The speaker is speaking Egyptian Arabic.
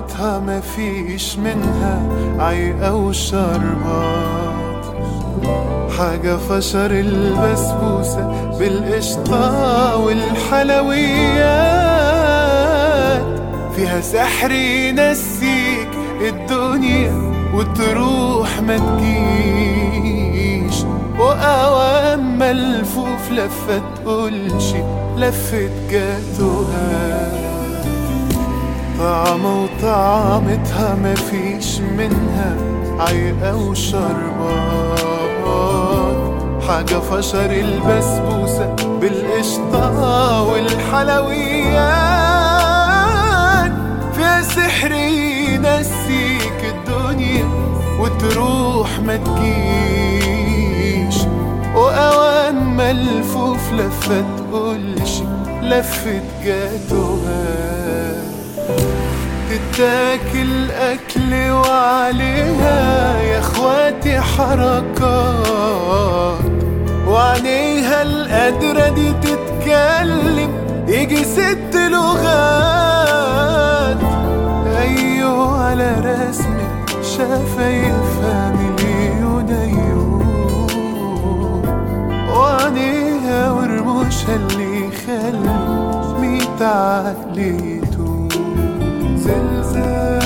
طعمتها مفيش منها عيقة وشربات حاجة فشر البسبوسة بالقشطة والحلويات فيها سحر ينسيك الدنيا وتروح ما تجيش وأوام ملفوف لفة تقولش لفة جاتوها طعمة وطعمتها مفيش منها عيقة وشربات حاجة فشر البسبوسة بالقشطة والحلويات فيها سحر ينسيك الدنيا وتروح ما تجيش وأوان ملفوف لفة تقولش لفة جاتوها تتاكل أكل وعليها يا اخواتي حركات وعليها القدرة دي تتكلم يجي ست لغات أيوه على رسمة شفايفها مليون أيوه وعينيها ورموشها اللي يخلي ميت عقليته زلزال